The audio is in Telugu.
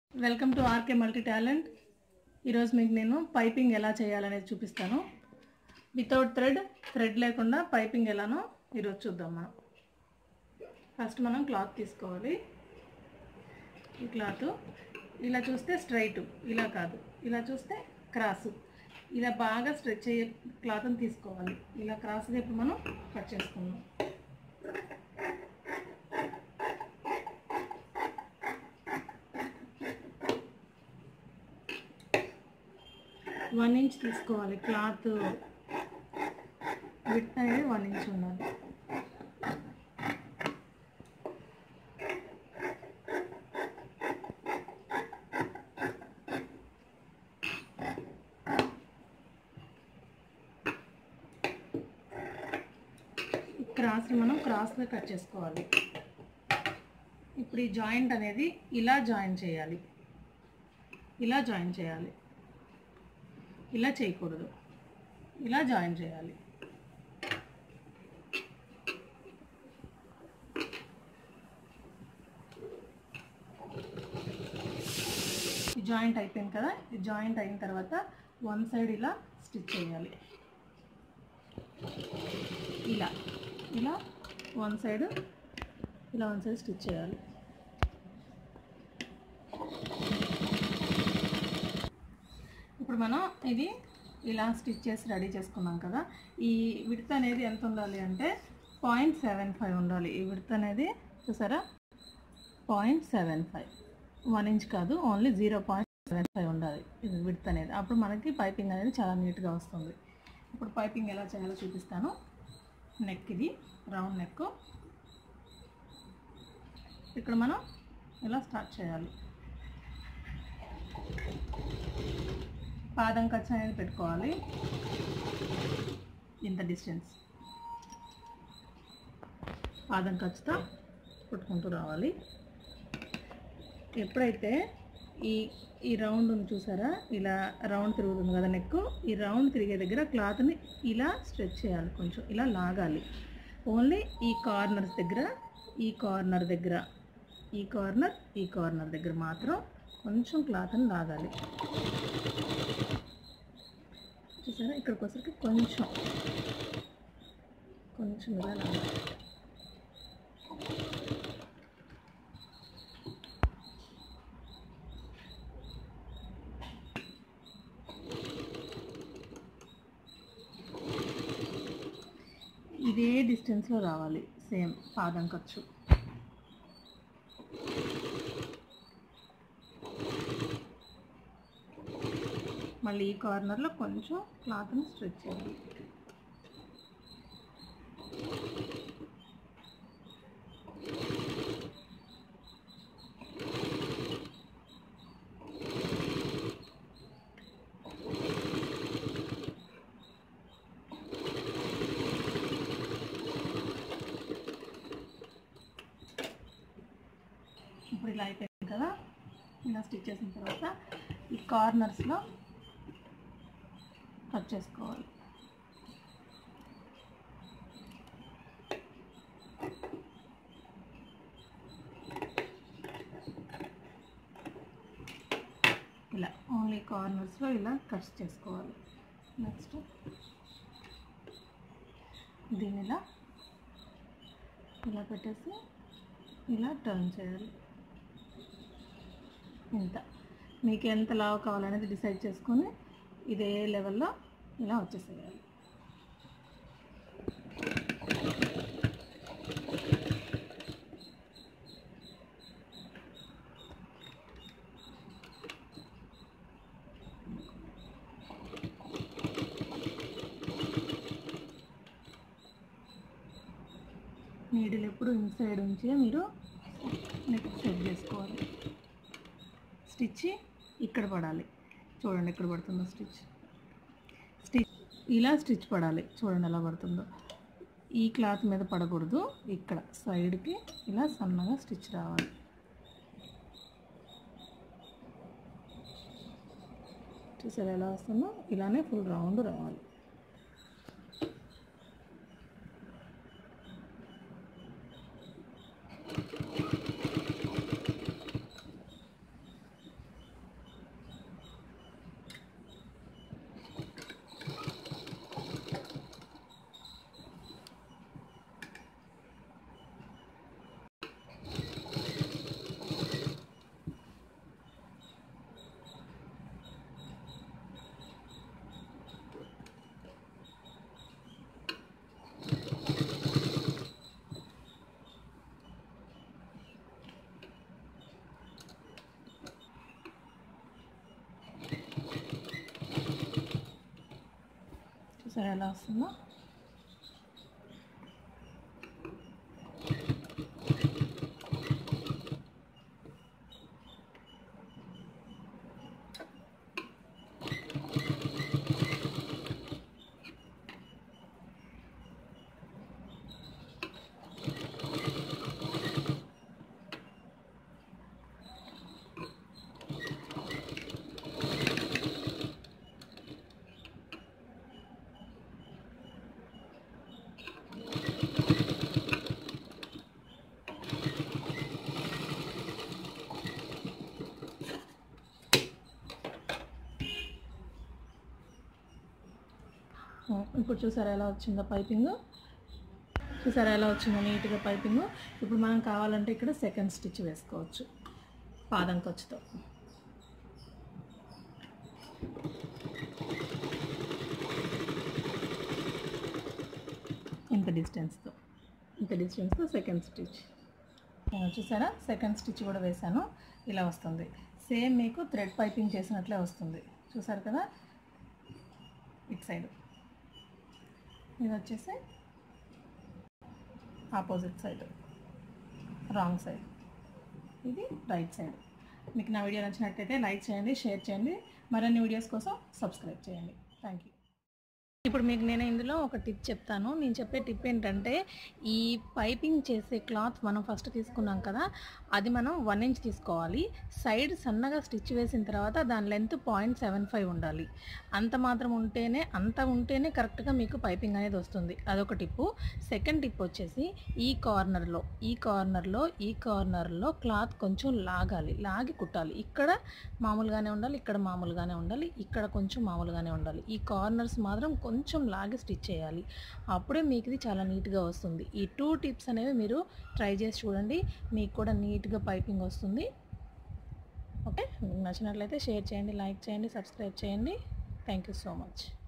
welcome to RK multi talent ఈరోజు మీకు నేను పైపింగ్ ఎలా చేయాలనేది చూపిస్తాను వితౌట్ థ్రెడ్ థ్రెడ్ లేకుండా పైపింగ్ ఎలానో ఈరోజు చూద్దాం మనం ఫస్ట్ మనం క్లాత్ తీసుకోవాలి ఈ క్లాత్ ఇలా చూస్తే స్ట్రైట్ ఇలా కాదు ఇలా చూస్తే క్రాస్ ఇలా బాగా స్ట్రెచ్ అయ్యే క్లాత్ని తీసుకోవాలి ఇలా క్రాస్గా ఇప్పుడు మనం కట్ చేసుకుందాం వన్ ఇంచ్ తీసుకోవాలి క్లాత్ విత్ అనేది వన్ ఇంచ్ ఉండాలి క్రాస్ని మనం క్రాస్గా కట్ చేసుకోవాలి ఇప్పుడు ఈ జాయింట్ అనేది ఇలా జాయిన్ చేయాలి ఇలా జాయిన్ చేయాలి ఇలా చేయకూడదు ఇలా జాయిన్ చేయాలి ఈ జాయింట్ అయిపోయింది కదా ఈ జాయింట్ అయిన తర్వాత వన్ సైడ్ ఇలా స్టిచ్ చేయాలి ఇలా ఇలా వన్ సైడ్ ఇలా వన్ సైడ్ స్టిచ్ చేయాలి ఇప్పుడు మనం ఇది ఇలా స్టిచ్ చేసి రెడీ చేసుకున్నాం కదా ఈ విడత అనేది ఎంత ఉండాలి అంటే పాయింట్ సెవెన్ ఫైవ్ ఉండాలి ఈ విడత అనేది చూసారా point seven five one inch కాదు only zero point seven five ఉండాలి ఇది విడత అనేది అప్పుడు మనకి పైపింగ్ అనేది చాలా నీట్గా వస్తుంది ఇప్పుడు పైపింగ్ ఎలా చేయాలో చూపిస్తాను నెక్ ఇది రౌండ్ నెక్ ఇక్కడ మనం ఇలా స్టార్ట్ చేయాలి పాదం ఖర్చు అనేది పెట్టుకోవాలి ఇంత డిస్టెన్స్ పాదం ఖర్చుతో కొట్టుకుంటూ రావాలి ఎప్పుడైతే ఈ ఈ రౌండ్ ఉంది చూసారా ఇలా రౌండ్ తిరుగుతుంది కదా నెక్ ఈ రౌండ్ తిరిగే దగ్గర క్లాత్ని ఇలా స్ట్రెచ్ చేయాలి కొంచెం ఇలా లాగాలి ఓన్లీ ఈ కార్నర్స్ దగ్గర ఈ కార్నర్ దగ్గర ఈ కార్నర్ ఈ కార్నర్ దగ్గర మాత్రం కొంచెం క్లాత్ని లాగాలి చూసారా ఇక్కడికి వచ్చరికి కొంచెం కొంచెం ఇలా లాగాలి ఇదే డిస్టెన్స్లో రావాలి సేమ్ పాదం ఖర్చు మళ్ళీ ఈ కార్నర్లో కొంచెం క్లాత్ని స్ట్రెచ్ చేయాలి ఇప్పుడు ఇలా అయిపోయింది కదా ఇలా స్టిచ్ చేసిన తర్వాత ఈ కార్నర్స్లో కట్ చేసుకోవాలి ఇలా ఓన్లీ కార్నర్స్లో ఇలా కట్ చేసుకోవాలి నెక్స్ట్ దీని ఇలా ఇలా పెట్టేసి ఇలా టర్న్ చేయాలి ఇంత మీకు ఎంత లావు కావాలనేది డిసైడ్ చేసుకొని ఇదే లెవెల్లో ఇలా వచ్చేసేయాలి నీడిల్ ఎప్పుడు ఇన్సైడ్ ఉంచే మీరు నెక్ సెట్ చేసుకోవాలి స్టిచ్ ఇక్కడ పడాలి చూడండి ఎక్కడ పడుతుందో స్టిచ్ స్టిచ్ ఇలా స్టిచ్ పడాలి చూడండి ఎలా పడుతుందో ఈ క్లాత్ మీద పడకూడదు ఇక్కడ సైడ్కి ఇలా సన్నగా స్టిచ్ రావాలి చూసారు ఎలా వస్తుందో ఇలానే ఫుల్ రౌండ్ రావాలి చూసారా ఎలా వస్తుందో ఇప్పుడు చూసారా ఎలా వచ్చిందో పైపింగ్ చూసారా ఎలా వచ్చిందో నీట్గా పైపింగ్ ఇప్పుడు మనం కావాలంటే ఇక్కడ సెకండ్ స్టిచ్ వేసుకోవచ్చు పాదం ఖర్చుతో ఇంత డిస్టెన్స్తో ఇంత డిస్టెన్స్తో సెకండ్ స్టిచ్ నేను చూసారా సెకండ్ స్టిచ్ కూడా వేశాను ఇలా వస్తుంది సేమ్ మీకు థ్రెడ్ పైపింగ్ చేసినట్లే వస్తుంది చూసారు కదా ఇటు సైడ్ ఇది వచ్చేసి ఆపోజిట్ సైడ్ రాంగ్ సైడ్ ఇది రైట్ సైడ్ మీకు నా వీడియో నచ్చినట్టయితే లైక్ చేయండి షేర్ చేయండి మరిన్ని వీడియోస్ కోసం సబ్స్క్రైబ్ చేయండి థ్యాంక్ యూ ఇప్పుడు మీకు నేను ఇందులో ఒక టిప్ చెప్తాను నేను చెప్పే టిప్ ఏంటంటే ఈ పైపింగ్ చేసే క్లాత్ మనం ఫస్ట్ తీసుకున్నాం కదా అది మనం వన్ ఇంచ్ తీసుకోవాలి సైడ్ సన్నగా స్టిచ్ వేసిన తర్వాత దాని లెంత్ పాయింట్ సెవెన్ ఫైవ్ ఉండాలి అంత మాత్రం ఉంటేనే అంత ఉంటేనే కరెక్ట్గా మీకు పైపింగ్ అనేది వస్తుంది అదొక టిప్పు సెకండ్ టిప్ వచ్చేసి ఈ కార్నర్లో ఈ కార్నర్లో ఈ కార్నర్లో క్లాత్ కొంచెం లాగాలి లాగి కుట్టాలి ఇక్కడ మామూలుగానే ఉండాలి ఇక్కడ మామూలుగానే ఉండాలి ఇక్కడ కొంచెం మామూలుగానే ఉండాలి ఈ కార్నర్స్ మాత్రం కొంచెం లాగి స్టిచ్ చేయాలి అప్పుడే మీకు ఇది చాలా నీట్గా వస్తుంది ఈ టూ టిప్స్ అనేవి మీరు ట్రై చేసి చూడండి మీకు కూడా నీట్గా పైపింగ్ వస్తుంది ఓకే మీకు నచ్చినట్లయితే షేర్ చేయండి లైక్ చేయండి సబ్స్క్రైబ్ చేయండి థ్యాంక్ యూ సో మచ్